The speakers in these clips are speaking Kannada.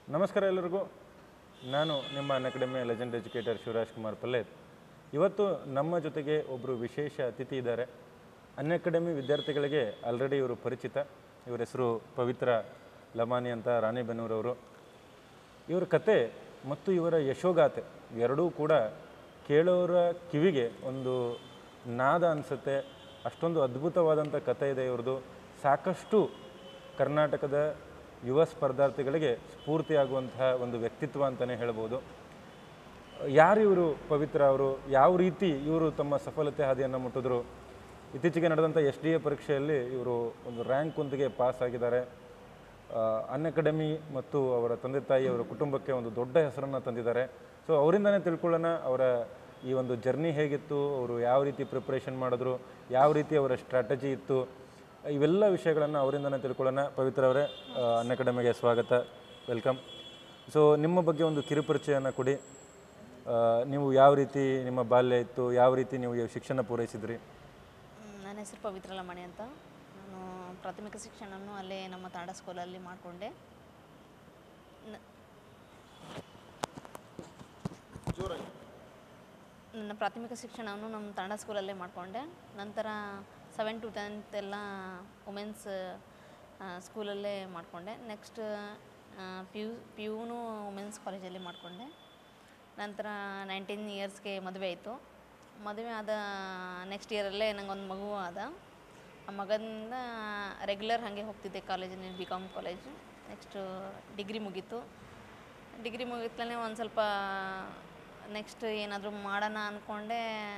ನಮಸ್ಕಾರ ಎಲ್ಲರಿಗೂ ನಾನು ನಿಮ್ಮ ಅಕಾಡೆಮಿಯ ಲೆಜೆಂಡ್ ಎಜುಕೇಟರ್ ಶಿವರಾಜ್ ಕುಮಾರ್ ಪಲ್ಲೇತ್ ಇವತ್ತು ನಮ್ಮ ಜೊತೆಗೆ ಒಬ್ಬರು ವಿಶೇಷ ಅತಿಥಿ ಇದ್ದಾರೆ ಅಕಾಡೆಮಿ ವಿದ್ಯಾರ್ಥಿಗಳಿಗೆ ಆಲ್ರೆಡಿ ಇವರು ಪರಿಚಿತ ಇವರ ಹೆಸರು ಪವಿತ್ರ ಲಮಾನಿ ಅಂತ ರಾಣಿಬೆನ್ನೂರವರು ಇವರ ಕತೆ ಮತ್ತು ಇವರ ಯಶೋಗಾಥೆ ಎರಡೂ ಕೂಡ ಕೇಳೋರ ಕಿವಿಗೆ ಒಂದು ನಾದ ಅನಿಸುತ್ತೆ ಅಷ್ಟೊಂದು ಅದ್ಭುತವಾದಂಥ ಕತೆ ಇದೆ ಇವ್ರದ್ದು ಸಾಕಷ್ಟು ಕರ್ನಾಟಕದ ಯುವ ಸ್ಪರ್ಧಾರ್ಥಿಗಳಿಗೆ ಸ್ಫೂರ್ತಿಯಾಗುವಂತಹ ಒಂದು ವ್ಯಕ್ತಿತ್ವ ಅಂತಲೇ ಹೇಳ್ಬೋದು ಯಾರು ಇವರು ಪವಿತ್ರ ಅವರು ಯಾವ ರೀತಿ ಇವರು ತಮ್ಮ ಸಫಲತೆ ಹಾದಿಯನ್ನು ಮುಟ್ಟಿದ್ರು ಇತ್ತೀಚೆಗೆ ನಡೆದಂಥ ಎಸ್ ಡಿ ಎ ಪರೀಕ್ಷೆಯಲ್ಲಿ ಇವರು ಒಂದು ರ್ಯಾಂಕ್ ಒಂದಿಗೆ ಪಾಸ್ ಆಗಿದ್ದಾರೆ ಅನ್ ಅಕಾಡೆಮಿ ಮತ್ತು ಅವರ ತಂದೆ ತಾಯಿ ಅವರ ಕುಟುಂಬಕ್ಕೆ ಒಂದು ದೊಡ್ಡ ಹೆಸರನ್ನು ತಂದಿದ್ದಾರೆ ಸೊ ಅವರಿಂದನೇ ತಿಳ್ಕೊಳ್ಳೋಣ ಅವರ ಈ ಒಂದು ಜರ್ನಿ ಹೇಗಿತ್ತು ಅವರು ಯಾವ ರೀತಿ ಪ್ರಿಪ್ರೇಷನ್ ಮಾಡಿದ್ರು ಯಾವ ರೀತಿ ಅವರ ಸ್ಟ್ರಾಟಜಿ ಇತ್ತು ಇವೆಲ್ಲ ವಿಷಯಗಳನ್ನು ಅವರಿಂದನೇ ತಿಳ್ಕೊಳ್ಳೋಣ ಪವಿತ್ರ ಅವರೇ ಅನ್ ಅಕಾಡೆಮಿಗೆ ಸ್ವಾಗತ ವೆಲ್ಕಮ್ ಸೊ ನಿಮ್ಮ ಬಗ್ಗೆ ಒಂದು ಕಿರುಪರಿಚಯನ ಕೊಡಿ ಆ, ನೀವು ಯಾವ ರೀತಿ ನಿಮ್ಮ ಬಾಲ್ಯ ಇತ್ತು ಯಾವ ರೀತಿ ನೀವು ಈ ಶಿಕ್ಷಣ ಪೂರೈಸಿದ್ರಿ ಮ್, ನನ್ನ ಹೆಸರು ಪವಿತ್ರ ಲಮಣಿ ಅಂತ ನಾನು ಪ್ರಾಥಮಿಕ ಶಿಕ್ಷಣವನ್ನು ಅಲ್ಲೇ ನಮ್ಮ ತಾಂಡ ಸ್ಕೂಲಲ್ಲಿ ಮಾಡಿಕೊಂಡೆ ನನ್ನ ಪ್ರಾಥಮಿಕ ಶಿಕ್ಷಣವನ್ನು ನಮ್ಮ ತಾಂಡ ಸ್ಕೂಲಲ್ಲೇ ಮಾಡಿಕೊಂಡೆ ನಂತರ ಸೆವೆನ್ ಟು ಟೆಂತ್ ಎಲ್ಲ ವುಮೆನ್ಸ್ ಸ್ಕೂಲಲ್ಲೇ ಮಾಡಿಕೊಂಡೆ ನೆಕ್ಸ್ಟ್ ಪಿ ಯು ಪಿ ಯುನೂ ವುಮೆನ್ಸ್ ಕಾಲೇಜಲ್ಲಿ ಮಾಡಿಕೊಂಡೆ ನಂತರ ನೈನ್ಟೀನ್ ಇಯರ್ಸ್ಗೆ ಮದುವೆ ಆಯಿತು ಮದುವೆ ಆದ ನೆಕ್ಸ್ಟ್ ಇಯರಲ್ಲೇ ನಂಗೊಂದು ಮಗು ಆದ ಆ ಮಗನಿಂದ ರೆಗ್ಯುಲರ್ ಹಾಗೆ ಹೋಗ್ತಿದ್ದೆ ಕಾಲೇಜಿನಲ್ಲಿ B com college next degree ಮುಗೀತು ಡಿಗ್ರಿ ಮುಗಿತ್ಲೇ ಒಂದು ಸ್ವಲ್ಪ ನೆಕ್ಸ್ಟ್ ಏನಾದರೂ ಮಾಡೋಣ ಅಂದ್ಕೊಂಡೆ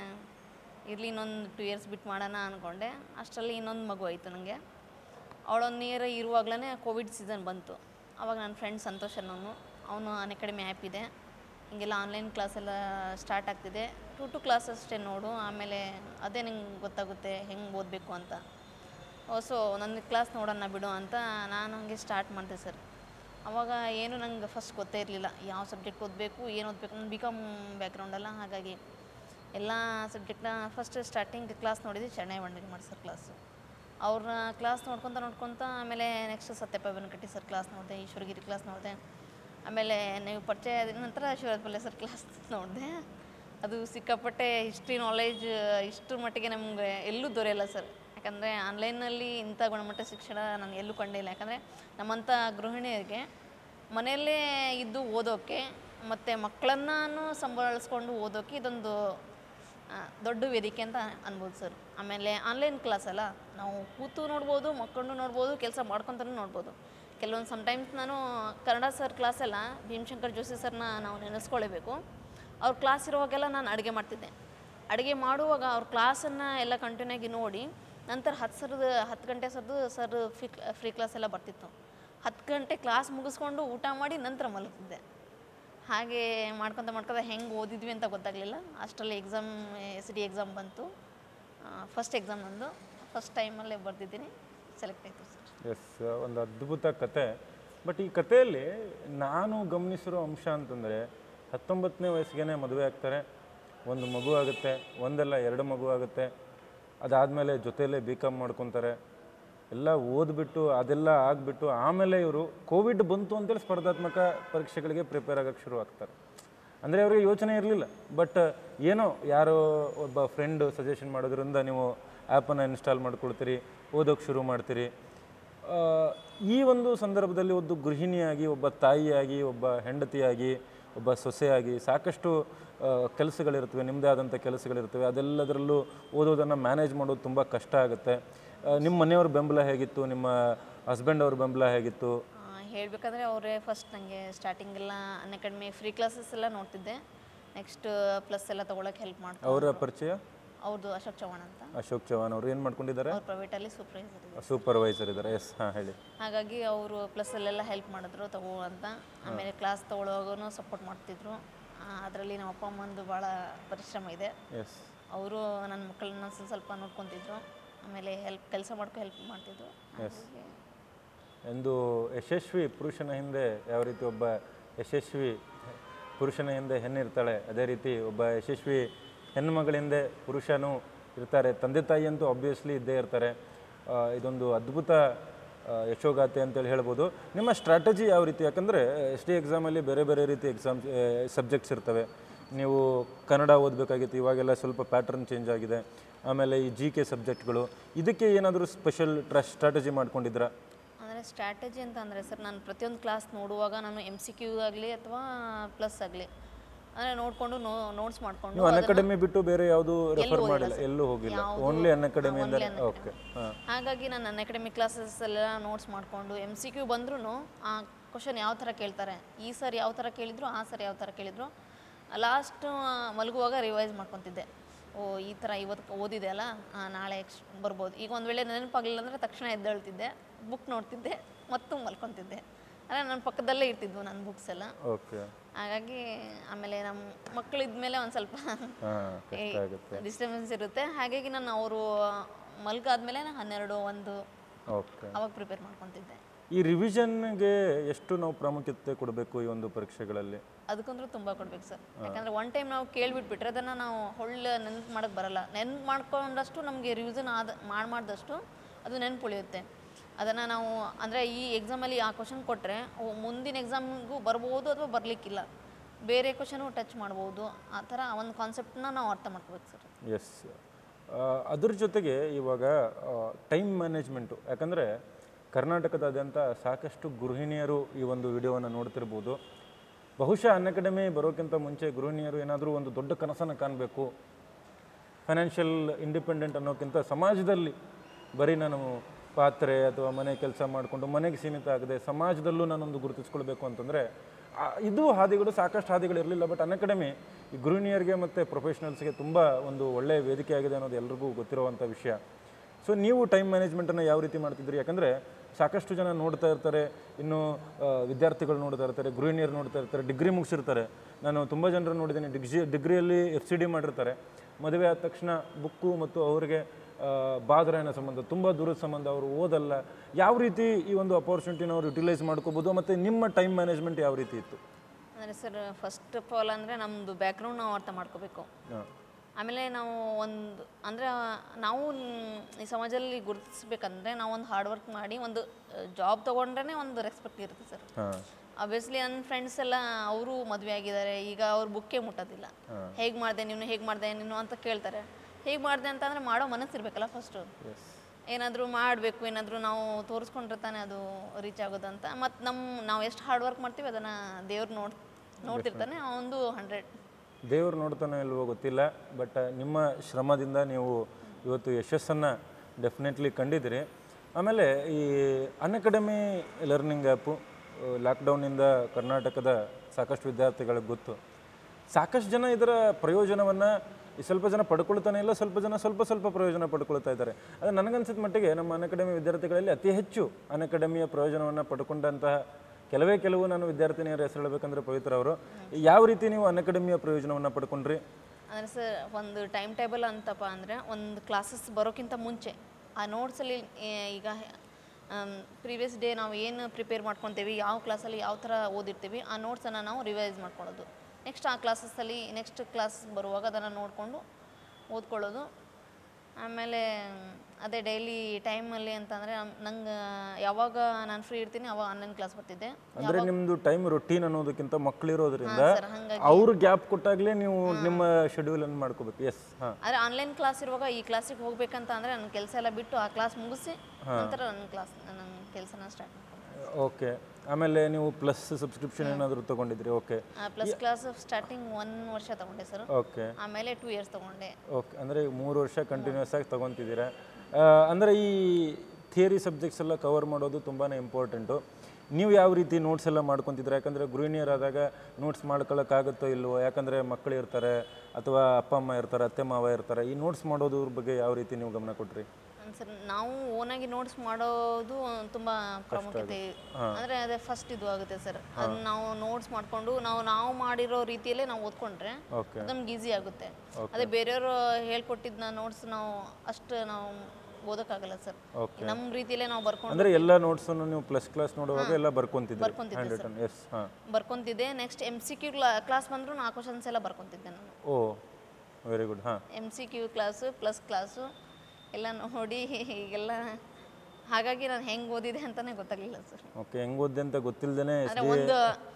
ಇರಲಿ ಇನ್ನೊಂದು ಟು ಇಯರ್ಸ್ ಬಿಟ್ಟು ಮಾಡೋಣ ಅಂದ್ಕೊಂಡೆ ಅಷ್ಟರಲ್ಲಿ ಇನ್ನೊಂದು ಮಗು ಆಯಿತು ನನಗೆ ಅವಳೊಂದು ನಿಯರ್ ಇರುವಾಗಲೇ ಕೋವಿಡ್ ಸೀಸನ್ ಬಂತು ಆವಾಗ ನನ್ನ ಫ್ರೆಂಡ್ ಸಂತೋಷ್ ಅನ್ನೋನು ಅವನು ಅನ್ ಅಕಾಡೆಮಿ ಆ್ಯಪ್ ಇದೆ ಹಿಂಗೆಲ್ಲ ಆನ್ಲೈನ್ ಕ್ಲಾಸೆಲ್ಲ ಸ್ಟಾರ್ಟ್ ಆಗ್ತಿದೆ ಟು ಟು ಕ್ಲಾಸ್ ಅಷ್ಟೇ ನೋಡು ಆಮೇಲೆ ಅದೇ ನಿಂಗೆ ಗೊತ್ತಾಗುತ್ತೆ ಹೆಂಗೆ ಓದಬೇಕು ಅಂತ ಸೊ ಒಂದೊಂದು ಕ್ಲಾಸ್ ನೋಡೋಣ ಬಿಡು ಅಂತ ನಾನು ಹಂಗೆ ಸ್ಟಾರ್ಟ್ ಮಾಡಿದೆ ಸರ್ ಅವಾಗ ಏನು ನಂಗೆ ಫಸ್ಟ್ ಗೊತ್ತೇ ಇರಲಿಲ್ಲ ಯಾವ ಸಬ್ಜೆಕ್ಟ್ ಓದಬೇಕು ಏನು ಓದಬೇಕು ನಾನು ಬಿ ಕಾಮ್ ಬ್ಯಾಕ್ಗ್ರೌಂಡಲ್ಲ ಹಾಗಾಗಿ ಎಲ್ಲ ಸಬ್ಜೆಕ್ಟ್ನ ಫಸ್ಟ್ ಸ್ಟಾರ್ಟಿಂಗ್ ಕ್ಲಾಸ್ ನೋಡಿದ್ದೆ ಚೆನ್ನೈ ವಂಡರಿ ಮಾಡಿ ಸರ್ ಕ್ಲಾಸು ಅವ್ರನ್ನ ಕ್ಲಾಸ್ ನೋಡ್ಕೊತ ನೋಡ್ಕೊತ ಆಮೇಲೆ next Satyappa Benakatti sir class ನೋಡಿದೆ ಈಶ್ವರಗಿರಿ ಕ್ಲಾಸ್ ನೋಡಿದೆ ಆಮೇಲೆ ನೀವು ಪರಿಚಯ ಆದ ನಂತರ ಶಿವರಾಜ್ ಪಲ್ಲೆ ಸರ್ ಕ್ಲಾಸ್ ನೋಡಿದೆ ಅದು ಸಿಕ್ಕಾಪಟ್ಟೆ ಹಿಸ್ಟ್ರಿ ನಾಲೆಜ್ ಇಷ್ಟರ ಮಟ್ಟಿಗೆ ನಮಗೆ ಎಲ್ಲೂ ದೊರೆಯಲ್ಲ ಸರ್ ಯಾಕಂದರೆ ಆನ್ಲೈನಲ್ಲಿ ಇಂಥ ಗುಣಮಟ್ಟ ಶಿಕ್ಷಣ ನಾನು ಎಲ್ಲೂ ಕಂಡಿಲ್ಲ ಯಾಕಂದರೆ ನಮ್ಮಂಥ ಗೃಹಿಣಿಯರಿಗೆ ಮನೆಯಲ್ಲೇ ಇದ್ದು ಓದೋಕ್ಕೆ ಮತ್ತು ಮಕ್ಕಳನ್ನು ಸಂಭಾಳಿಸ್ಕೊಂಡು ಓದೋಕ್ಕೆ ಇದೊಂದು ಆ, ದೊಡ್ಡ ವೇದಿಕೆ ಅಂತ ಅನ್ಬೋದು ಸರ್ ಆಮೇಲೆ ಆನ್ಲೈನ್ ಕ್ಲಾಸ್ ಅಲ್ಲ ನಾವು ಕೂತು ನೋಡ್ಬೋದು ಮಕ್ಕಳನ್ನು ನೋಡ್ಬೋದು ಕೆಲಸ ಮಾಡ್ಕೊತಾನೂ ನೋಡ್ಬೋದು ಕೆಲವೊಂದು ಸಮ್ಟೈಮ್ಸ್ ನಾನು ಕನ್ನಡ ಸರ್ ಕ್ಲಾಸೆಲ್ಲ ಭೀಮಶಂಕರ್ ಜೋಶಿ ಸರ್ನ ನಾವು ನೆನೆಸ್ಕೊಳ್ಳೇಬೇಕು ಅವ್ರ ಕ್ಲಾಸ್ ಇರುವಾಗೆಲ್ಲ ನಾನು ಅಡುಗೆ ಮಾಡ್ತಿದ್ದೆ ಅಡುಗೆ ಮಾಡುವಾಗ ಅವ್ರ ಕ್ಲಾಸನ್ನು ಎಲ್ಲ ಕಂಟಿನ್ಯೂ ಆಗಿ ನೋಡಿ ನಂತರ ಹತ್ತು ಸರ್ದು ಹತ್ತು ಗಂಟೆ ಸರ್ದು ಸರ್ ಫ್ರೀ ಫ್ರೀ ಕ್ಲಾಸ್ ಎಲ್ಲ ಬರ್ತಿತ್ತು ಹತ್ತು ಗಂಟೆ ಕ್ಲಾಸ್ ಮುಗಿಸ್ಕೊಂಡು ಊಟ ಮಾಡಿ ನಂತರ ಮಲಗ್ತಿದ್ದೆ ಹಾಗೆ ಮಾಡ್ಕೊತ ಮಾಡ್ಕೊತ ಹೆಂಗೆ ಓದಿದ್ವಿ ಅಂತ ಗೊತ್ತಾಗಲಿಲ್ಲ ಅಷ್ಟರಲ್ಲಿ ಎಕ್ಸಾಮ್ ಎಸ್ ಡಿ ಎಕ್ಸಾಮ್ ಬಂತು ಫಸ್ಟ್ ಎಕ್ಸಾಮ್ ನಂದು ಫಸ್ಟ್ ಟೈಮಲ್ಲೇ ಬರೆದಿದ್ದೀನಿ ಸೆಲೆಕ್ಟ್ ಆಯಿತು ಸರ್ ಎಸ್ ಒಂದು ಅದ್ಭುತ ಕತೆ ಬಟ್ ಈ ಕಥೆಯಲ್ಲಿ ನಾನು ಗಮನಿಸಿರೋ ಅಂಶ ಅಂತಂದರೆ ಹತ್ತೊಂಬತ್ತನೇ ವಯಸ್ಸಿಗೆ ಮದುವೆ ಆಗ್ತಾರೆ ಒಂದು ಮಗು ಆಗುತ್ತೆ ಒಂದಲ್ಲ ಎರಡು ಮಗು ಆಗುತ್ತೆ ಅದಾದಮೇಲೆ ಜೊತೆಯಲ್ಲೇ ಬಿ ಕಾಮ್ ಮಾಡ್ಕೊತಾರೆ ಎಲ್ಲ ಓದ್ಬಿಟ್ಟು ಅದೆಲ್ಲ ಆಗಿಬಿಟ್ಟು ಆಮೇಲೆ ಇವರು ಕೋವಿಡ್ ಬಂತು ಅಂತೇಳಿ ಸ್ಪರ್ಧಾತ್ಮಕ ಪರೀಕ್ಷೆಗಳಿಗೆ ಪ್ರಿಪೇರ್ ಆಗೋಕ್ಕೆ ಶುರು ಆಗ್ತಾರೆ ಅಂದರೆ ಅವರಿಗೆ ಯೋಚನೆ ಇರಲಿಲ್ಲ ಬಟ್ ಏನೋ ಯಾರೋ ಒಬ್ಬ ಫ್ರೆಂಡ್ ಸಜೆಷನ್ ಮಾಡೋದ್ರಿಂದ ನೀವು ಆ್ಯಪನ್ನು ಇನ್ಸ್ಟಾಲ್ ಮಾಡ್ಕೊಳ್ತೀರಿ ಓದೋಕ್ಕೆ ಶುರು ಮಾಡ್ತೀರಿ ಆ, ಈ ಒಂದು ಸಂದರ್ಭದಲ್ಲಿ ಒಂದು ಗೃಹಿಣಿಯಾಗಿ ಒಬ್ಬ ತಾಯಿಯಾಗಿ ಒಬ್ಬ ಹೆಂಡತಿಯಾಗಿ ಒಬ್ಬ ಸೊಸೆಯಾಗಿ ಸಾಕಷ್ಟು ಆ, ಕೆಲಸಗಳಿರ್ತವೆ ನಿಮ್ಮದೇ ಆದಂಥ ಕೆಲಸಗಳಿರ್ತವೆ ಅದೆಲ್ಲದರಲ್ಲೂ ಓದೋದನ್ನು ಮ್ಯಾನೇಜ್ ಮಾಡೋದು ತುಂಬ ಕಷ್ಟ ಆಗುತ್ತೆ ಆ, ನಿಮ್ಮ ಮನೆಯವ್ರ ಬೆಂಬಲ ಹೇಗಿತ್ತು ನಿಮ್ಮ ಹಸ್ಬೆಂಡ್ ಅವ್ರ ಬೆಂಬಲ ಹೇಗಿತ್ತು ಹೇಳಬೇಕಂದ್ರೆ ಅವರೇ ಫಸ್ಟ್ ನನಗೆ ಸ್ಟಾರ್ಟಿಂಗ್ ಎಲ್ಲ ಅನ್ ಅಕಾಡೆಮಿ ಫ್ರೀ ಕ್ಲಾಸಸ್ ಎಲ್ಲ ನೋಡ್ತಿದ್ದೆ ನೆಕ್ಸ್ಟ್ ಪ್ಲಸ್ ಎಲ್ಲ ತೊಗೊಳಕ್ಕೆ ಹೆಲ್ಪ್ ಮಾಡ್ತಾರೆ ಅವರ ಪರಿಚಯ ಅವ್ರದ್ದು ಅಶೋಕ್ ಚೌಹಾಣ್ ಅಂತ ಅಶೋಕ್ ಚವಾನ್ ಅವರು ಏನು ಮಾಡ್ಕೊಂಡಿದ್ದಾರೆ ಅವ್ರು ಪ್ರೈವೇಟಲ್ಲಿ ಸೂಪರ್ವೈಸರ್ ಇದೆ ಸೂಪರ್ವೈಸರ್ ಇದ್ದಾರೆ ಎಸ್ ಹಾಂ ಹೇಳಿ ಹಾಗಾಗಿ ಅವರು ಪ್ಲಸ್ಸಲ್ಲೆಲ್ಲ ಹೆಲ್ಪ್ ಮಾಡಿದ್ರು ತಗೋ ಅಂತ ಆಮೇಲೆ ಕ್ಲಾಸ್ ತೊಗೊಳೋವಾಗೂ ಸಪೋರ್ಟ್ ಮಾಡ್ತಿದ್ರು ಅದರಲ್ಲಿ ನಮ್ಮ ಅಪ್ಪ ಅಮ್ಮಂದು ಭಾಳ ಪರಿಶ್ರಮ ಇದೆ ಎಸ್ ಅವರು ನನ್ನ ಮಕ್ಕಳನ್ನ ಸ್ವಲ್ಪ ಸ್ವಲ್ಪ ನೋಡ್ಕೊತಿದ್ರು ಆಮೇಲೆ ಹೆಲ್ಪ್ ಕೆಲಸ ಮಾಡ್ಕೊ ಹೆಲ್ಪ್ ಮಾಡ್ತಿದ್ರು ಹಾಗಾಗಿ ಒಂದು ಯಶಸ್ವಿ ಪುರುಷನ ಹಿಂದೆ ಯಾವ ರೀತಿ ಒಬ್ಬ ಯಶಸ್ವಿ ಪುರುಷನ ಹಿಂದೆ ಹೆಣ್ಣಿರ್ತಾಳೆ ಅದೇ ರೀತಿ ಒಬ್ಬ ಯಶಸ್ವಿ ಹೆಣ್ಣುಮಗಳ ಹಿಂದೆ ಪುರುಷನೂ ಇರ್ತಾರೆ ತಂದೆ ತಾಯಿ ಅಂತೂ ಆಬ್ವಿಯಸ್ಲಿ ಇದ್ದೇ ಇರ್ತಾರೆ ಆ, ಇದೊಂದು ಅದ್ಭುತ ಆ, ಯಶೋಗಾಥೆ ಅಂತೇಳಿ ಹೇಳ್ಬೋದು ನಿಮ್ಮ ಸ್ಟ್ರಾಟಜಿ ಯಾವ ರೀತಿ ಯಾಕಂದರೆ ಎಸ್ ಟಿ ಎಕ್ಸಾಮಲ್ಲಿ ಬೇರೆ ಬೇರೆ ರೀತಿ ಎಕ್ಸಾಮ್ ಸಬ್ಜೆಕ್ಟ್ಸ್ ಇರ್ತವೆ ನೀವು ಕನ್ನಡ ಓದಬೇಕಾಗಿತ್ತು ಇವಾಗೆಲ್ಲ ಸ್ವಲ್ಪ ಪ್ಯಾಟರ್ನ್ ಚೇಂಜ್ ಆಗಿದೆ ಆಮೇಲೆ ಈ ಜಿ ಕೆ ಸಬ್ಜೆಕ್ಟ್ಗಳು ಇದಕ್ಕೆ ಏನಾದರೂ ಸ್ಪೆಷಲ್ ಟ್ರ ಸ್ಟ್ರಾಟಜಿ ಮಾಡ್ಕೊಂಡಿದ್ರಾ ಅಂದರೆ ಸ್ಟ್ರಾಟಜಿ ಅಂತ ಅಂದರೆ ಸರ್ ನಾನು ಪ್ರತಿಯೊಂದು ಕ್ಲಾಸ್ ನೋಡುವಾಗ ನಾನು ಎಮ್ ಸಿ ಕ್ಯೂ ಆಗಲಿ ಅಥವಾ ಪ್ಲಸ್ ಆಗಲಿ ಅಂದರೆ ನೋಡಿಕೊಂಡು ನೋ ನೋಟ್ಸ್ ಮಾಡಿಕೊಂಡು ನೀವು ಅನ್ ಅಕಾಡೆಮಿ ಬಿಟ್ಟು ಬೇರೆ ಯಾವುದು ರೆಫರ್ ಮಾಡಿಲ್ಲ ಎಲ್ಲೂ ಹೋಗಿಲ್ಲ ಓನ್ಲಿ ಅನ್ ಅಕಾಡೆಮಿಯಿಂದ ಓಕೆ ಹಾಂ ಹಾಗಾಗಿ ನಾನು ನನ್ನ ಅಕಾಡೆಮಿಕ್ ಕ್ಲಾಸಸ್ ಎಲ್ಲ ನೋಟ್ಸ್ ಮಾಡಿಕೊಂಡು ಎಮ್ ಸಿ ಕ್ಯೂ ಬಂದ್ರೂ ಆ ಕ್ವಶನ್ ಯಾವ ಥರ ಕೇಳ್ತಾರೆ ಈ ಸರ್ ಯಾವ ಥರ ಕೇಳಿದ್ರು ಆ ಸರ್ ಯಾವ ಥರ ಕೇಳಿದ್ರು ಲಾಸ್ಟ್ ಮಲಗುವಾಗ ರಿವೈಸ್ ಮಾಡ್ಕೊತಿದ್ದೆ ಓ ಈ ಥರ ಇವತ್ತು ಓದಿದೆ ಅಲ್ಲ ಆ, ನಾಳೆ ಎಕ್ಸ್ ಬರ್ಬೋದು ಈಗ ಒಂದು ವೇಳೆ ನೆನಪಾಗಲಿಲ್ಲ ಅಂದರೆ ತಕ್ಷಣ ಎದ್ದೇಳ್ತಿದ್ದೆ ಬುಕ್ ನೋಡ್ತಿದ್ದೆ ಮತ್ತು ಮಲ್ಕೊತಿದ್ದೆ ಅಂದರೆ ನನ್ನ ಪಕ್ಕದಲ್ಲೇ ಇರ್ತಿದ್ವು ನನ್ನ ಬುಕ್ಸ್ ಎಲ್ಲ ಓಕೆ ಹಾಗಾಗಿ ಆಮೇಲೆ ನಮ್ಮ ಮಕ್ಕಳಿದ್ಮೇಲೆ ಒಂದು ಸ್ವಲ್ಪ ಹಾಂ ಕಷ್ಟ ಆಗುತ್ತೆ ಡಿಸ್ಟರ್ಬೆನ್ಸ್ ಇರುತ್ತೆ ಹಾಗಾಗಿ ನಾನು ಅವರು ಮಲ್ಗಾದ್ಮೇಲೆ ನಾನು ಹನ್ನೆರಡು ಒಂದು ಓಕೆ ಅವಾಗ ಪ್ರಿಪೇರ್ ಮಾಡ್ಕೊತಿದ್ದೆ ಈ ರಿವಿಷನ್ಗೆ ಎಷ್ಟು ನಾವು ಪ್ರಾಮುಖ್ಯತೆ ಕೊಡಬೇಕು ಈ ಒಂದು ಪರೀಕ್ಷೆಗಳಲ್ಲಿ ಅದಕ್ಕಂದ್ರೂ ತುಂಬ ಕೊಡ್ಬೇಕು ಸರ್ ಯಾಕಂದ್ರೆ ಒನ್ ಟೈಮ್ ನಾವು ಕೇಳಿಬಿಟ್ಬಿಟ್ರೆ ಅದನ್ನು ನಾವು ಹೊಳ್ಳ ನೆನ್ಪು ಮಾಡೋಕ್ಕೆ ಬರಲ್ಲ ನೆನ್ಪು ಮಾಡ್ಕೊಂಡಷ್ಟು ನಮಗೆ ರಿವಿಷನ್ ಆದ ಮಾಡಿ ಮಾಡಿದಷ್ಟು ಅದು ನೆನ್ಪು ಉಳಿಯುತ್ತೆ ಅದನ್ನು ನಾವು ಅಂದರೆ ಈ ಎಕ್ಸಾಮಲ್ಲಿ ಆ ಕ್ವಶನ್ ಕೊಟ್ಟರೆ ಮುಂದಿನ ಎಕ್ಸಾಮ್ಗೂ ಬರ್ಬೋದು ಅಥವಾ ಬರಲಿಕ್ಕಿಲ್ಲ ಬೇರೆ ಕ್ವಶನು ಟಚ್ ಮಾಡ್ಬೋದು ಆ ಥರ ಒಂದು ಕಾನ್ಸೆಪ್ಟನ್ನ ನಾವು ಅರ್ಥ ಮಾಡ್ಕೋಬೇಕು ಸರ್ ಎಸ್ ಅದ್ರ ಜೊತೆಗೆ ಇವಾಗ ಟೈಮ್ ಮ್ಯಾನೇಜ್ಮೆಂಟು ಯಾಕಂದರೆ ಕರ್ನಾಟಕದಾದ್ಯಂತ ಸಾಕಷ್ಟು ಗೃಹಿಣಿಯರು ಈ ಒಂದು ವಿಡಿಯೋವನ್ನು ನೋಡ್ತಿರ್ಬೋದು ಬಹುಶಃ ಅನ್ ಅಕಾಡೆಮಿ ಬರೋಕ್ಕಿಂತ ಮುಂಚೆ ಗೃಹಿಣಿಯರು ಏನಾದರೂ ಒಂದು ದೊಡ್ಡ ಕನಸನ್ನು ಕಾಣಬೇಕು ಫೈನಾನ್ಷಿಯಲ್ ಇಂಡಿಪೆಂಡೆಂಟ್ ಅನ್ನೋಕ್ಕಿಂತ ಸಮಾಜದಲ್ಲಿ ಬರೀ ನಾನು ಪಾತ್ರೆ ಅಥವಾ ಮನೆ ಕೆಲಸ ಮಾಡಿಕೊಂಡು ಮನೆಗೆ ಸೀಮಿತ ಆಗದೆ ಸಮಾಜದಲ್ಲೂ ನಾನೊಂದು ಗುರುತಿಸ್ಕೊಳ್ಬೇಕು ಅಂತಂದರೆ ಇದು ಹಾದಿಗಳು ಸಾಕಷ್ಟು ಹಾದಿಗಳು ಇರಲಿಲ್ಲ ಬಟ್ ಅನ್ ಅಕಾಡೆಮಿ ಈ ಗೃಹಿಣಿಯರಿಗೆ ಮತ್ತು ಪ್ರೊಫೆಷನಲ್ಸ್ಗೆ ತುಂಬ ಒಂದು ಒಳ್ಳೆಯ ವೇದಿಕೆ ಆಗಿದೆ ಅನ್ನೋದು ಎಲ್ರಿಗೂ ಗೊತ್ತಿರುವಂಥ ವಿಷಯ ಸೊ ನೀವು ಟೈಮ್ ಮ್ಯಾನೇಜ್ಮೆಂಟನ್ನು ಯಾವ ರೀತಿ ಮಾಡ್ತಿದ್ರಿ ಯಾಕಂದರೆ ಸಾಕಷ್ಟು ಜನ ನೋಡ್ತಾ ಇರ್ತಾರೆ ಇನ್ನು ಆ, ವಿದ್ಯಾರ್ಥಿಗಳು ನೋಡ್ತಾ ಇರ್ತಾರೆ ಗೃಹಿಣಿಯರು ನೋಡ್ತಾ ಇರ್ತಾರೆ ಡಿಗ್ರಿ ಮುಗಿಸಿರ್ತಾರೆ ನಾನು ತುಂಬ ಜನರು ನೋಡಿದ್ದೀನಿ ಡಿಗ್ರಿ ಡಿಗ್ರಿಯಲ್ಲಿ ಎಫ್ ಸಿ ಡಿ ಮಾಡಿರ್ತಾರೆ ಮದುವೆ ಆದ ತಕ್ಷಣ ಬುಕ್ಕು ಮತ್ತು ಅವರಿಗೆ ಆ, ಬಾದರಾಯಣ ಸಂಬಂಧ ತುಂಬ ದೂರದ ಸಂಬಂಧ ಅವರು ಓದಲ್ಲ ಯಾವ ರೀತಿ ಈ ಒಂದು ಅಪರ್ಚುನಿಟಿನ ಅವ್ರು ಯುಟಿಲೈಸ್ ಮಾಡ್ಕೋಬೋದು ಮತ್ತು ನಿಮ್ಮ ಟೈಮ್ ಮ್ಯಾನೇಜ್ಮೆಂಟ್ ಯಾವ ರೀತಿ ಇತ್ತು ಅಂದರೆ ಸರ್ ಫಸ್ಟ್ ಆಫ್ ಆಲ್ ಅಂದರೆ ನಮ್ಮದು ಬ್ಯಾಕ್ಗ್ರೌಂಡ್ ನಾವು ಅರ್ಥ ಮಾಡ್ಕೋಬೇಕು ಹಾಂ ಆಮೇಲೆ ನಾವು ಒಂದು ಅಂದರೆ ನಾವು ನ್- ಈ ಸಮಾಜದಲ್ಲಿ ಗುರುತಿಸ್ಬೇಕಂದ್ರೆ ನಾವು ಒಂದು ಹಾರ್ಡ್ ವರ್ಕ್ ಮಾಡಿ ಒಂದು ಜಾಬ್ ತೊಗೊಂಡ್ರೆ ಒಂದು ರೆಸ್ಪೆಕ್ಟ್ ಇರುತ್ತೆ ಸರ್ ಹಾಂ ಅಬ್ವಿಯಸ್ಲಿ ನನ್ನ ಫ್ರೆಂಡ್ಸ್ ಎಲ್ಲ ಅವರು ಮದುವೆ ಆಗಿದ್ದಾರೆ ಈಗ ಅವ್ರು ಬುಕ್ಕೇ ಮುಟ್ಟೋದಿಲ್ಲ ಹೇಗೆ ಮಾಡಿದೆ ನೀನು ಹೇಗೆ ಮಾಡಿದೆ ನೀನು ಅಂತ ಕೇಳ್ತಾರೆ ಹೇಗೆ ಮಾಡಿದೆ ಅಂತಂದರೆ ಮಾಡೋ ಮನಸ್ಸಿರ್ಬೇಕಲ್ಲ ಫಸ್ಟು ಎಸ್ ಏನಾದರೂ ಮಾಡಬೇಕು ಏನಾದರೂ ನಾವು ತೋರಿಸ್ಕೊಂಡ್ರೆ ತಾನೇ ಅದು ರೀಚ್ ಆಗೋದಂತ ಮತ್ತು ನಮ್ಮ ನಾವು ಎಷ್ಟು ಹಾರ್ಡ್ ವರ್ಕ್ ಮಾಡ್ತೀವಿ ಅದನ್ನು ದೇವ್ರು ನೋಡ್ ನೋಡ್ತಿರ್ತಾನೆ ಒಂದು ಹಂಡ್ರೆಡ್ ದೇವ್ರು ನೋಡ್ತಾನೋ ಇಲ್ವೋ ಗೊತ್ತಿಲ್ಲ ಬಟ್ ನಿಮ್ಮ ಶ್ರಮದಿಂದ ನೀವು ಇವತ್ತು ಯಶಸ್ಸನ್ನು ಡೆಫಿನೆಟ್ಲಿ ಕಂಡಿದ್ದೀರಿ ಆಮೇಲೆ ಈ ಅನ್ ಅಕಾಡೆಮಿ ಲರ್ನಿಂಗ್ ಆ್ಯಪು ಲಾಕ್ಡೌನಿಂದ ಕರ್ನಾಟಕದ ಸಾಕಷ್ಟು ವಿದ್ಯಾರ್ಥಿಗಳಿಗೆ ಗೊತ್ತು ಸಾಕಷ್ಟು ಜನ ಇದರ ಪ್ರಯೋಜನವನ್ನು ಈ ಸ್ವಲ್ಪ ಜನ ಪಡ್ಕೊಳ್ತಾನೆ ಇಲ್ಲ ಸ್ವಲ್ಪ ಜನ ಸ್ವಲ್ಪ ಸ್ವಲ್ಪ ಪ್ರಯೋಜನ ಪಡ್ಕೊಳ್ತಾ ಇದ್ದಾರೆ ಅದು ನನಗನ್ಸಿದ ಮಟ್ಟಿಗೆ ನಮ್ಮ ಅನ್ ಅಕಾಡೆಮಿ ವಿದ್ಯಾರ್ಥಿಗಳಲ್ಲಿ ಅತಿ ಹೆಚ್ಚು ಅನ್ ಅಕಾಡೆಮಿಯ ಪ್ರಯೋಜನವನ್ನು ಪಡ್ಕೊಂಡಂತಹ ಕೆಲವೇ ಕೆಲವು ನಾನು ವಿದ್ಯಾರ್ಥಿನಿಯರ ಹೆಸರು ಹೇಳ್ಬೇಕಂದ್ರೆ ಪವಿತ್ರ ಅವರು ಯಾವ ರೀತಿ ನೀವು ಅನ್ ಅಕಾಡೆಮಿಯ ಪ್ರಯೋಜನವನ್ನು ಪಡ್ಕೊಂಡ್ರಿ ಅಂದರೆ ಸರ್ ಒಂದು ಟೈಮ್ ಟೇಬಲ್ ಅಂತಪ್ಪ ಅಂದರೆ ಒಂದು ಕ್ಲಾಸಸ್ ಬರೋಕ್ಕಿಂತ ಮುಂಚೆ ಆ ನೋಟ್ಸಲ್ಲಿ ಈಗ ಪ್ರೀವಿಯಸ್ ಡೇ ನಾವು ಏನು ಪ್ರಿಪೇರ್ ಮಾಡ್ಕೊತೀವಿ ಯಾವ ಕ್ಲಾಸಲ್ಲಿ ಯಾವ ಥರ ಓದಿರ್ತೀವಿ ಆ ನೋಟ್ಸನ್ನು ನಾವು ರಿವೈಸ್ ಮಾಡ್ಕೊಳ್ಳೋದು ನೆಕ್ಸ್ಟ್ ಆ ಕ್ಲಾಸಸ್ಸಲ್ಲಿ ನೆಕ್ಸ್ಟ್ ಕ್ಲಾಸ್ ಬರುವಾಗ ಅದನ್ನು ನೋಡಿಕೊಂಡು ಓದ್ಕೊಳ್ಳೋದು ಆಮೇಲೆ ಅದೇ ಡೈಲಿ ಟೈಮಲ್ಲಿ ಅಂತಂದರೆ ನಂಗೆ ಯಾವಾಗ ನಾನು ಫ್ರೀ ಇರ್ತೀನಿ ಅವಾಗ ಆನ್ಲೈನ್ ಕ್ಲಾಸ್ ಬರ್ತಿದ್ದೆ ಅಂದ್ರೆ ನಿಮ್ದು ಟೈಮ್ ರೊಟೀನ್ ಅನ್ನೋದಕ್ಕಿಂತ ಮಕ್ಕಳಿರೋದ್ರಿಂದ ಸರ್ ಹಾಗಾಗಿ ಅವ್ರು ಗ್ಯಾಪ್ ಕೊಟ್ಟಾಗ್ಲೇ ನೀವು ನಿಮ್ಮ ಶೆಡ್ಯೂಲ್ ಅನ್ನು ಮಾಡ್ಕೋಬೇಕು ಎಸ್ ಹಾಂ ಆದರೆ ಆನ್ಲೈನ್ ಕ್ಲಾಸ್ ಇರುವಾಗ ಈ ಕ್ಲಾಸಿಗೆ ಹೋಗ್ಬೇಕಂತ ಅಂದರೆ ನನ್ನ ಕೆಲಸ ಎಲ್ಲ ಬಿಟ್ಟು ಆ ಕ್ಲಾಸ್ ಮುಗಿಸಿ ನಂತರ ನನ್ನ ಕ್ಲಾಸ್ ನನ್ನ ಕೆಲಸನ ಸ್ಟಾರ್ಟ್ ಮಾಡ್ಕೊಂಡು ಓಕೆ ಆಮೇಲೆ ನೀವು ಪ್ಲಸ್ ಸಬ್ಸ್ಕ್ರಿಪ್ಷನ್ ಏನಾದರೂ ತಗೊಂಡಿದ್ರಿ okay plus class starting one ವರ್ಷ ತಗೊಂಡೆ ಸರ್ ಓಕೆ ಆಮೇಲೆ ಟೂ ಇಯರ್ಸ್ ತಗೊಂಡೆ ಓಕೆ ಅಂದರೆ ಮೂರು ವರ್ಷ ಕಂಟಿನ್ಯೂಸ್ ಆಗಿ ತೊಗೊತಿದ್ದೀರಾ ಅಂದರೆ ಈ ಥಿಯರಿ ಸಬ್ಜೆಕ್ಟ್ಸ್ ಎಲ್ಲ ಕವರ್ ಮಾಡೋದು ತುಂಬಾ ಇಂಪಾರ್ಟೆಂಟು ನೀವು ಯಾವ ರೀತಿ ನೋಟ್ಸ್ ಎಲ್ಲ ಮಾಡ್ಕೊತಿದ್ರೆ ಯಾಕಂದರೆ ಗೃಹಿಣಿಯರಾದಾಗ ನೋಟ್ಸ್ ಮಾಡ್ಕೊಳ್ಳೋಕ್ಕಾಗುತ್ತೋ ಇಲ್ವೋ ಯಾಕಂದರೆ ಮಕ್ಕಳು ಇರ್ತಾರೆ ಅಥವಾ ಅಪ್ಪ ಅಮ್ಮ ಇರ್ತಾರೆ ಅತ್ತೆ ಮಾವ ಇರ್ತಾರೆ ಈ ನೋಟ್ಸ್ ಮಾಡೋದ್ರ ಬಗ್ಗೆ ಯಾವ ರೀತಿ ನೀವು ಗಮನ ಕೊಟ್ರಿ ಸರ್ ನಾವು ಓನಾಗಿ ನೋಟ್ಸ್ ಮಾಡೋದು ತುಂಬ ಪ್ರಾಮುಖ್ಯತೆ ಅಂದರೆ ಅದೇ ಫಸ್ಟ್ ಇದು ಆಗುತ್ತೆ ಸರ್ ಅದನ್ನ ನಾವು ನೋಟ್ಸ್ ಮಾಡಿಕೊಂಡು ನಾವು ನಾವು ಮಾಡಿರೋ ರೀತಿಯಲ್ಲೇ ನಾವು ಓದ್ಕೊಂಡ್ರೆ ಓಕೆ ಅದು ನಮ್ಗೆ ಈಸಿ ಆಗುತ್ತೆ ಅದೇ ಬೇರೆಯವರು ಹೇಳ್ಕೊಟ್ಟಿದ್ದ ನೋಟ್ಸ್ ನಾವು ಅಷ್ಟು ನಾವು ಓದೋಕ್ಕಾಗಲ್ಲ ಸರ್ Okay. ನಮ್ಮ ರೀತಿಯಲ್ಲೇ ನಾವು ಬರ್ಕೊಂಡು ಅಂದರೆ ಎಲ್ಲ ನೋಟ್ಸನ್ನು ನೀವು ಪ್ಲಸ್ ಕ್ಲಾಸ್ ನೋಡುವಾಗ ಎಲ್ಲ ಬರ್ಕೊಂತಿದ್ರಿ ಬರ್ಕೊಂತಿದ್ದೆ ಹ್ಯಾಂಡ್ ರಿಟನ್ ಎಸ್ ಹಾಂ ಬರ್ಕೊಂತಿದ್ದೆ next M C Q class ಬಂದರೂ ಆ ಕ್ವಶನ್ಸ್ ಎಲ್ಲ ಬರ್ಕೊಂತಿದ್ದೆ ನಾನು ಓ ವೆರಿ ಗುಡ್ ಹಾಂ M C Q class plus class ಎಲ್ಲ ನೋಡಿ ಹೀಗೆಲ್ಲ ಹಾಗಾಗಿ ನಾನು ಹೆಂಗೆ ಓದಿದೆ ಅಂತಲೇ ಗೊತ್ತಾಗಲಿಲ್ಲ ಸರ್ ಓಕೆ ಹೆಂಗೆ ಓದ್ದೆ ಅಂತ ಗೊತ್ತಿಲ್ಲದೇ ಅಂದರೆ ಒಂದು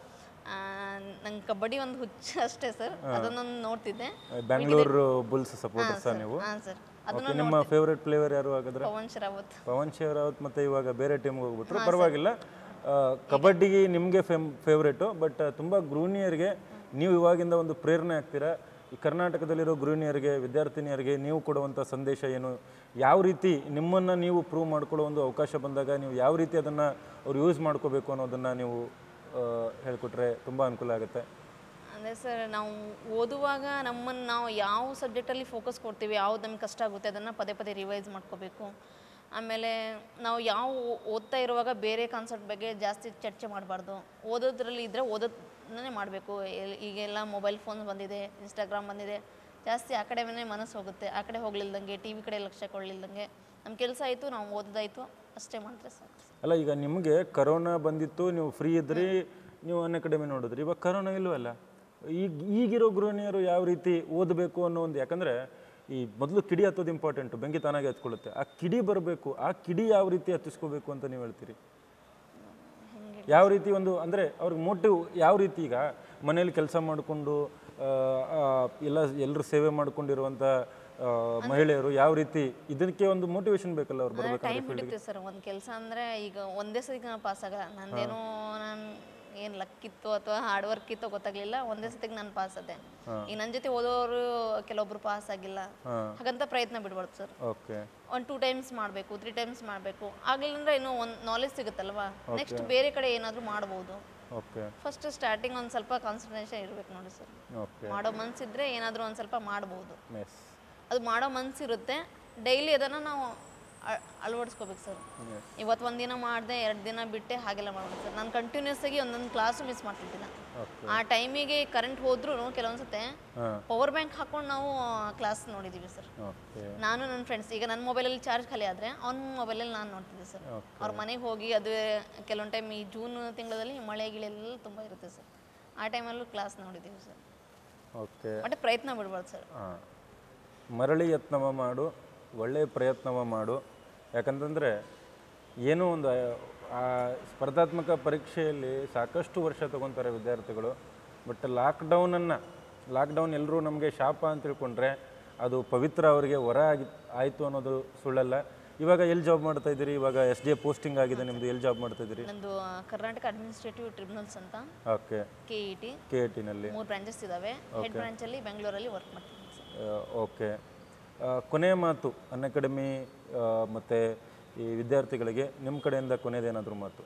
ನಂಗೆ ಕಬಡ್ಡಿ ಒಂದು ಹುಚ್ಚ ಅಷ್ಟೇ ಸರ್ ಅದನ್ನೊಂದು ನೋಡ್ತಿದ್ದೆ ಬ್ಯಾಂಗ್ಳೂರು ಬುಲ್ಸ್ ಸಪೋರ್ಟರ್ಸ ನೀವು ಹಾಂ ಸರ್ ಓಕೆ ನಿಮ್ಮ ಫೇವ್ರೆಟ್ ಪ್ಲೇಯರ್ ಯಾರು ಹಾಗಾದ್ರೆ ಪವನ್ ಶರಾವತ್ ಪವನ್ ಶೇವರಾವತ್ ಮತ್ತೆ ಇವಾಗ ಬೇರೆ ಟೀಮ್ಗೆ ಹೋಗ್ಬಿಟ್ರು ಪರವಾಗಿಲ್ಲ ಆ, ಕಬಡ್ಡಿಗೆ ನಿಮಗೆ ಫೇಮ್ ಫೇವ್ರೇಟು ಬಟ್ ತುಂಬ ಗೃಹಿಣಿಯರಿಗೆ ನೀವು ಇವಾಗಿಂದ ಒಂದು ಪ್ರೇರಣೆ ಆಗ್ತೀರಾ ಈ ಕರ್ನಾಟಕದಲ್ಲಿರೋ ಗೃಹಿಣಿಯರಿಗೆ ವಿದ್ಯಾರ್ಥಿನಿಯರಿಗೆ ನೀವು ಕೊಡುವಂಥ ಸಂದೇಶ ಏನು ಯಾವ ರೀತಿ ನಿಮ್ಮನ್ನು ನೀವು ಪ್ರೂವ್ ಮಾಡ್ಕೊಳ್ಳೋ ಒಂದು ಅವಕಾಶ ಬಂದಾಗ ನೀವು ಯಾವ ರೀತಿ ಅದನ್ನು ಅವ್ರು ಯೂಸ್ ಮಾಡ್ಕೋಬೇಕು ಅನ್ನೋದನ್ನು ನೀವು ಆ, ಹೇಳ್ಕೊಟ್ರೆ ತುಂಬ ಅನುಕೂಲ ಆಗುತ್ತೆ ಅಂದರೆ ಸರ್ ನಾವು ಓದುವಾಗ ನಮ್ಮನ್ನು ನಾವು ಯಾವ ಸಬ್ಜೆಕ್ಟಲ್ಲಿ ಫೋಕಸ್ ಕೊಡ್ತೀವಿ ಯಾವ್ದು ನಮ್ಗೆ ಕಷ್ಟ ಆಗುತ್ತೆ ಅದನ್ನು ಪದೇ ಪದೇ ರಿವೈಸ್ ಮಾಡ್ಕೋಬೇಕು ಆಮೇಲೆ ನಾವು ಯಾವ ಓ- ಓದ್ತಾ ಇರುವಾಗ ಬೇರೆ ಕಾನ್ಸೆಪ್ಟ್ ಬಗ್ಗೆ ಜಾಸ್ತಿ ಚರ್ಚೆ ಮಾಡಬಾರ್ದು ಓದೋದ್ರಲ್ಲಿ ಇದ್ದರೆ ಓದೋದನ್ನೇ ಮಾಡಬೇಕು ಈಗೆಲ್ಲ ಮೊಬೈಲ್ ಫೋನ್ ಬಂದಿದೆ ಇನ್ಸ್ಟಾಗ್ರಾಮ್ ಬಂದಿದೆ ಜಾಸ್ತಿ ಆ ಕಡೆನೇ ಮನಸ್ಸು ಹೋಗುತ್ತೆ ಆ ಕಡೆ ಹೋಗ್ಲಿಲ್ದಂಗೆ ಟಿ ವಿ ಕಡೆ ಲಕ್ಷ್ಯ ಕೊಡಲಿಲ್ದಂಗೆ ನಮ್ಮ ಕೆಲಸ ಆಯಿತು ನಾವು ಓದೋದಾಯಿತು ಅಷ್ಟೇ ಮಾಡಿದ್ರೆ ಸಾಕು ಅಲ್ಲ ಈಗ ನಿಮಗೆ ಕರೋನಾ ಬಂದಿತ್ತು ನೀವು ಫ್ರೀ ಇದ್ರಿ ನೀವು ಅನ್ ಅಕಾಡೆಮಿ ನೋಡಿದ್ರಿ ಇವಾಗ ಕರೋನಾ ಇಲ್ವಲ್ಲ ಈಗ ಈಗಿರೋ ಗೃಹಿಣಿಯರು ಯಾವ ರೀತಿ ಓದಬೇಕು ಅನ್ನೋ ಒಂದು ಯಾಕಂದರೆ ಈ ಮೊದಲು ಕಿಡಿ ಹತ್ತೋದು ಇಂಪಾರ್ಟೆಂಟು ಬೆಂಕಿ ತಾನಾಗೆ ಹತ್ಕೊಳ್ಳುತ್ತೆ ಆ ಕಿಡಿ ಬರಬೇಕು ಆ ಕಿಡಿ ಯಾವ ರೀತಿ ಹತ್ತಿಸ್ಕೋಬೇಕು ಅಂತ ನೀವು ಹೇಳ್ತೀರಿ ಯಾವ ರೀತಿ ಒಂದು ಅಂದರೆ ಅವ್ರಿಗೆ ಮೋಟಿವ್ ಯಾವ ರೀತಿ ಈಗ ಮನೇಲಿ ಕೆಲಸ ಮಾಡಿಕೊಂಡು ಎಲ್ಲ ಎಲ್ಲರೂ ಸೇವೆ ಮಾಡ್ಕೊಂಡಿರುವಂಥ ಆ, ಮಹಿಳೆಯರು ಯಾವ ರೀತಿ ಇದಕ್ಕೆ ಒಂದು ಮೋಟಿವೇಶನ್ ಬೇಕಲ್ಲ ಅವ್ರು ಬರ್ಬೇಕು ಟೈಮ್ ಹಿಡಿಯುತ್ತೆ ಸರ್ ಒಂದು ಕೆಲಸ ಅಂದರೆ ಈಗ ಒಂದೇ ಸತಿ ನಾನು ಪಾಸ್ ಆಗಲ್ಲ ನಂದೇನೋ ನಾನು ಏನು ಲಕ್ ಇತ್ತು ಅಥವಾ ಹಾರ್ಡ್ ವರ್ಕ್ ಇತ್ತೋ ಗೊತ್ತಾಗ್ಲಿಲ್ಲ ಒಂದೇ ಸತಿಗೆ ನಾನು ಪಾಸ್ ಆದೆ ಈಗ ನನ್ನ ಜೊತೆ ಓದೋರು ಕೆಲವೊಬ್ರು ಪಾಸ್ ಆಗಿಲ್ಲ ಹಾಂ ಹಾಗಂತ ಪ್ರಯತ್ನ ಬಿಡ್ಬಾರ್ದು ಸರ್ ಓಕೆ ಒಂದು ಟೂ ಟೈಮ್ಸ್ ಮಾಡಬೇಕು ತ್ರೀ ಟೈಮ್ಸ್ ಮಾಡಬೇಕು ಆಗಲಿಲ್ಲ ಅಂದರೆ ಇನ್ನೂ ಒಂದು ನಾಲೆಜ್ ಸಿಗುತ್ತಲ್ವಾ ನೆಕ್ಸ್ಟ್ ಬೇರೆ ಕಡೆ ಏನಾದರೂ ಮಾಡ್ಬೋದು ಓಕೆ ಫಸ್ಟ್ ಸ್ಟಾರ್ಟಿಂಗ್ ಒಂದು ಸ್ವಲ್ಪ ಕಾನ್ಸಂಟ್ರೇಷನ್ ಇರಬೇಕು ನೋಡಿ ಸರ್ ಓಕೆ ಮಾಡೋ ಮನ್ಸಿದ್ರೆ ಏನಾದರೂ ಒಂದು ಸ್ವಲ್ಪ ಮಾಡ್ಬೋದು ಎಸ್ ಅದು ಮಾಡೋ ಮನ್ಸಿರುತ್ತೆ ಡೈಲಿ ಅದನ್ನು ನಾವು ಅ- ಅಳವಡಿಸ್ಕೋಬೇಕು ಸರ್ ಎಸ್ ಇವತ್ತು ಒಂದಿನ ಮಾಡಿದೆ ಎರಡು ದಿನ ಬಿಟ್ಟೆ ಹಾಗೆಲ್ಲ ಮಾಡ್ಬೇಕು ಸರ್ ನಾನು ಕಂಟಿನ್ಯೂಸ್ ಆಗಿ ಒಂದೊಂದು ಕ್ಲಾಸು ಮಿಸ್ ಮಾಡ್ತಿದ್ದಿಲ್ಲ ಓಕೆ ಆ ಟೈಮಿಗೆ ಕರೆಂಟ್ ಹೋದ್ರೂ ಕೆಲವೊಂದು ಸತೆ ಹಾಂ ಪವರ್ ಬ್ಯಾಂಕ್ ಹಾಕೊಂಡು ನಾವು ಕ್ಲಾಸ್ ನೋಡಿದ್ದೀವಿ ಸರ್ ಓಕೆ ನಾನು ನನ್ನ ಫ್ರೆಂಡ್ಸ್ ಈಗ ನನ್ನ ಮೊಬೈಲಲ್ಲಿ ಚಾರ್ಜ್ ಖಾಲಿ ಆದರೆ ಅವ್ನ ಮೊಬೈಲಲ್ಲಿ ನಾನು ನೋಡ್ತಿದ್ದೆ ಸರ್ ಓಕೆ ಅವ್ರ ಮನೆಗೆ ಹೋಗಿ ಅದು ಕೆಲವೊಂದು ಟೈಮ್ ಈ ಜೂನ್ ತಿಂಗಳಲ್ಲಿ ಮಳೆ ಗಿಳೆಲ್ಲ ತುಂಬ ಇರುತ್ತೆ ಸರ್ ಆ ಟೈಮಲ್ಲೂ ಕ್ಲಾಸ್ ನೋಡಿದ್ದೀವಿ ಸರ್ ಓಕೆ ಬಟ್ ಪ್ರಯತ್ನ ಬಿಡ್ಬಾರ್ದು ಸರ್ ಹಾಂ ಮರಳಿ ಯತ್ನವ ಮಾಡು ಒಳ್ಳೆಯ ಪ್ರಯತ್ನವ ಮಾಡು ಯಾಕಂತಂದರೆ ಏನೋ ಒಂದು ಆ ಸ್ಪರ್ಧಾತ್ಮಕ ಪರೀಕ್ಷೆಯಲ್ಲಿ ಸಾಕಷ್ಟು ವರ್ಷ ತಗೊತಾರೆ ವಿದ್ಯಾರ್ಥಿಗಳು ಬಟ್ ಲಾಕ್ಡೌನನ್ನು ಲಾಕ್ಡೌನ್ ಎಲ್ಲರೂ ನಮಗೆ ಶಾಪ ಅಂತ ತಿಳ್ಕೊಂಡ್ರೆ ಅದು ಪವಿತ್ರ ಅವರಿಗೆ ಹೊರ ಆಗಿ ಆಯಿತು ಅನ್ನೋದು ಸುಳ್ಳಲ್ಲ ಇವಾಗ ಎಲ್ಲಿ ಜಾಬ್ ಮಾಡ್ತಾ ಇದ್ದೀರಿ ಇವಾಗ ಎಸ್ ಡಿ ಎ ಪೋಸ್ಟಿಂಗ್ ಆಗಿದೆ ನಿಮ್ಮದು ಎಲ್ಲಿ ಜಾಬ್ ಮಾಡ್ತಾ ಇದ್ದೀರಿ ನಂದು ಆ, ಕರ್ನಾಟಕ ಅಡ್ಮಿನಿಸ್ಟ್ರೇಟಿವ್ ಟ್ರಿಬ್ಯುನಲ್ಸ್ ಅಂತ okay K E T K A ಟಿನಲ್ಲಿ ಮೂರು ಬ್ರಾಂಚಸ್ ಇದ್ದಾವೆ ಹೆಡ್ ಬ್ರಾಂಚಲ್ಲಿ ಬೆಂಗಳೂರಲ್ಲಿ ವರ್ಕ್ ಮಾಡ್ತೀನಿ ಸರ್ ಓಕೆ ಕೊನೆಯ ಮಾತು ಅನ್ ಅಕಾಡೆಮಿ ಮತ್ತು ಈ ವಿದ್ಯಾರ್ಥಿಗಳಿಗೆ ನಿಮ್ಮ ಕಡೆಯಿಂದ ಕೊನೆಯದೇನಾದರೂ ಮಾತು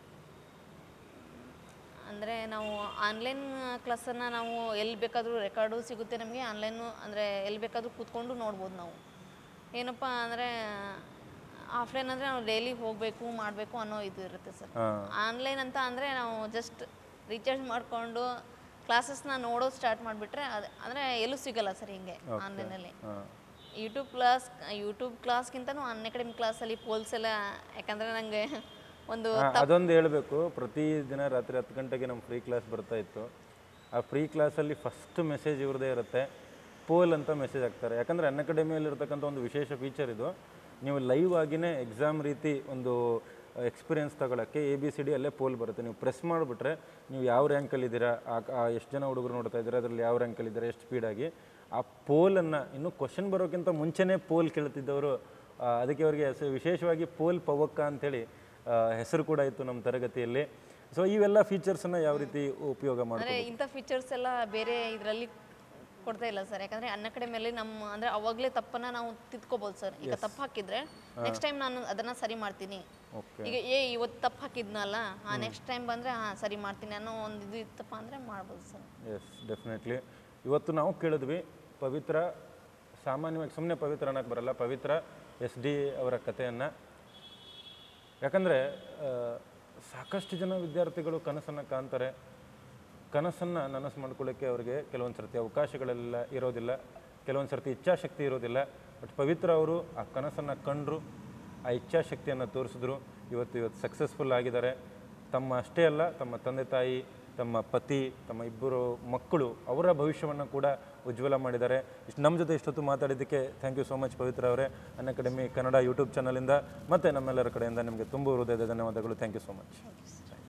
ಅಂದರೆ ನಾವು ಆನ್ಲೈನ್ ಕ್ಲಾಸನ್ನು ನಾವು ಎಲ್ಲಿ ಬೇಕಾದರೂ ರೆಕಾರ್ಡು ಸಿಗುತ್ತೆ ನಮಗೆ ಆನ್ಲೈನು ಅಂದರೆ ಎಲ್ಲಿ ಬೇಕಾದರೂ ಕೂತ್ಕೊಂಡು ನೋಡ್ಬೋದು ನಾವು ಏನಪ್ಪ ಅಂದರೆ ಆಫ್ಲೈನ್ ಅಂದರೆ ನಾವು ಡೈಲಿ ಹೋಗಬೇಕು ಮಾಡಬೇಕು ಅನ್ನೋ ಇದು ಇರುತ್ತೆ ಸರ್ ಹಾಂ ಆನ್ಲೈನ್ ಅಂತ ಅಂದರೆ ನಾವು ಜಸ್ಟ್ ರೀಚಾರ್ಜ್ ಮಾಡಿಕೊಂಡು ಕ್ಲಾಸಸ್ನ ನೋಡೋದು ಸ್ಟಾರ್ಟ್ ಮಾಡಿಬಿಟ್ರೆ ಅದು ಅಂದರೆ ಎಲ್ಲೂ ಸಿಗಲ್ಲ ಸರ್ ಹಿಂಗೆ ಆನ್ಲೈನಲ್ಲಿ ಹಾಂ ಯೂಟ್ಯೂಬ್ ಕ್ಲಾಸ್ ಯೂಟ್ಯೂಬ್ ಕ್ಲಾಸ್ಗಿಂತನೂ ಅನ್ ಅಕಾಡೆಮಿ ಕ್ಲಾಸಲ್ಲಿ ಪೋಲ್ಸ್ ಎಲ್ಲ ಯಾಕಂದರೆ ನನಗೆ ಒಂದು ಅದೊಂದು ಹೇಳಬೇಕು ಪ್ರತಿ ದಿನ ರಾತ್ರಿ ಹತ್ತು ಗಂಟೆಗೆ ನಮ್ಮ ಫ್ರೀ ಕ್ಲಾಸ್ ಬರ್ತಾ ಇತ್ತು ಆ ಫ್ರೀ ಕ್ಲಾಸಲ್ಲಿ ಫಸ್ಟ್ ಮೆಸೇಜ್ ಇವ್ರದ್ದೇ ಇರುತ್ತೆ ಪೋಲ್ ಅಂತ ಮೆಸೇಜ್ ಹಾಕ್ತಾರೆ ಯಾಕಂದರೆ ಅನ್ ಅಕಾಡೆಮಿಯಲ್ಲಿ ಇರ್ತಕ್ಕಂಥ ಒಂದು ವಿಶೇಷ ಫೀಚರ್ ಇದು ನೀವು ಲೈವ್ ಆಗಿನೇ ಎಕ್ಸಾಮ್ ರೀತಿ ಒಂದು ಎಕ್ಸ್ಪೀರಿಯನ್ಸ್ ತಗೊಳ್ಳೋಕ್ಕೆ ಎ ಬಿ ಸಿ ಡಿ ಅಲ್ಲೇ ಪೋಲ್ ಬರುತ್ತೆ ನೀವು ಪ್ರೆಸ್ ಮಾಡಿಬಿಟ್ರೆ ನೀವು ಯಾವ ರ್ಯಾಂಕಲ್ಲಿದ್ದೀರಾ ಆ ಎಷ್ಟು ಜನ ಹುಡುಗರು ನೋಡ್ತಾ ಇದ್ದೀರಾ ಅದರಲ್ಲಿ ಯಾವ ರ್ಯಾಂಕಲ್ಲಿದ್ದಾರೆ ಎಷ್ಟು ಸ್ಪೀಡಾಗಿ ಆ ಪೋಲನ್ನು ಇನ್ನೂ ಕ್ವಶನ್ ಬರೋಕ್ಕಿಂತ ಮುಂಚೆನೇ ಪೋಲ್ ಕೇಳ್ತಿದ್ದವರು ಆ, ಅದಕ್ಕೆ ಅವರಿಗೆ ಹೆಸರು ವಿಶೇಷವಾಗಿ ಪೋಲ್ ಪವಕ್ಕ ಅಂತೇಳಿ ಆ, ಹೆಸರು ಕೂಡ ಇತ್ತು ನಮ್ಮ ತರಗತಿಯಲ್ಲಿ ಸೊ ಇವೆಲ್ಲ ಫೀಚರ್ಸನ್ನು ಯಾವ ರೀತಿ ಉಪಯೋಗ ಮಾಡಿ ಅಂದರೆ ಇಂಥ ಫೀಚರ್ಸ್ ಎಲ್ಲ ಬೇರೆ ಇದರಲ್ಲಿ ಕೊಡ್ತಾ ಇಲ್ಲ ಸರ್ ಯಾಕಂದರೆ ಅನ್ನ ಕಡಿಮೆಯಲ್ಲಿ ನಮ್ಮ ಅಂದರೆ ಅವಾಗಲೇ ತಪ್ಪನ್ನ ನಾವು ತಿದ್ಕೋಬೋದು ಸರ್ ಈಗ ತಪ್ಪು ಹಾಕಿದ್ರೆ ನೆಕ್ಸ್ಟ್ ಟೈಮ್ ನಾನು ಅದನ್ನು ಸರಿ ಮಾಡ್ತೀನಿ ಓಕೆ ಈಗ ಏ ಇವತ್ತು ತಪ್ಪು ಹಾಕಿದ್ನಲ್ಲ ಹಾಂ ನೆಕ್ಸ್ಟ್ ಟೈಮ್ ಬಂದರೆ ಹಾಂ ಸರಿ ಮಾಡ್ತೀನಿ ಅನ್ನೋ ಒಂದು ಇದು ಇತ್ತಪ್ಪ ಅಂದರೆ ಮಾಡ್ಬೋದು ಸರ್ ಎಸ್ ಡೆಫಿನೆಟ್ಲಿ ಇವತ್ತು ನಾವು ಕೇಳಿದ್ವಿ ಪವಿತ್ರ ಸಾಮಾನ್ಯವಾಗಿ ಸುಮ್ಮನೆ ಪವಿತ್ರ ಅನ್ನೋಕ್ಕೆ ಬರಲ್ಲ ಪವಿತ್ರ ಎಸ್ ಡಿ ಅವರ ಕಥೆಯನ್ನು ಯಾಕಂದರೆ ಸಾಕಷ್ಟು ಜನ ವಿದ್ಯಾರ್ಥಿಗಳು ಕನಸನ್ನು ಕಾಣ್ತಾರೆ ಕನಸನ್ನು ನನಸು ಮಾಡ್ಕೊಳ್ಳೋಕ್ಕೆ ಅವರಿಗೆ ಕೆಲವೊಂದು ಸರ್ತಿ ಅವಕಾಶಗಳೆಲ್ಲ ಇರೋದಿಲ್ಲ ಕೆಲವೊಂದು ಸರ್ತಿ ಇಚ್ಛಾಶಕ್ತಿ ಇರೋದಿಲ್ಲ ಬಟ್ ಪವಿತ್ರ ಅವರು ಆ ಕನಸನ್ನು ಕಂಡರು ಆ ಇಚ್ಛಾಶಕ್ತಿಯನ್ನು ತೋರಿಸಿದ್ರು ಇವತ್ತು ಇವತ್ತು ಸಕ್ಸಸ್ಫುಲ್ ಆಗಿದ್ದಾರೆ ತಮ್ಮ ಅಷ್ಟೇ ಅಲ್ಲ ತಮ್ಮ ತಂದೆ ತಾಯಿ ತಮ್ಮ ಪತಿ ತಮ್ಮ ಇಬ್ಬರು ಮಕ್ಕಳು ಅವರ ಭವಿಷ್ಯವನ್ನು ಕೂಡ ಉಜ್ವಲ ಮಾಡಿದ್ದಾರೆ ಇಷ್ಟು ನಮ್ಮ ಜೊತೆ ಇಷ್ಟೊತ್ತು ಮಾತಾಡಿದ್ದಕ್ಕೆ thank you so much Pavitra ಅವರೇ ಅನ್ ಅಕಾಡೆಮಿ ಕನ್ನಡ ಯೂಟ್ಯೂಬ್ ಚಾನಲಿಂದ ಮತ್ತು ನಮ್ಮೆಲ್ಲರ ಕಡೆಯಿಂದ ನಿಮಗೆ ತುಂಬ ಹೃದಯದ ಧನ್ಯವಾದಗಳು ಥ್ಯಾಂಕ್ ಯು ಸೋ ಮಚ್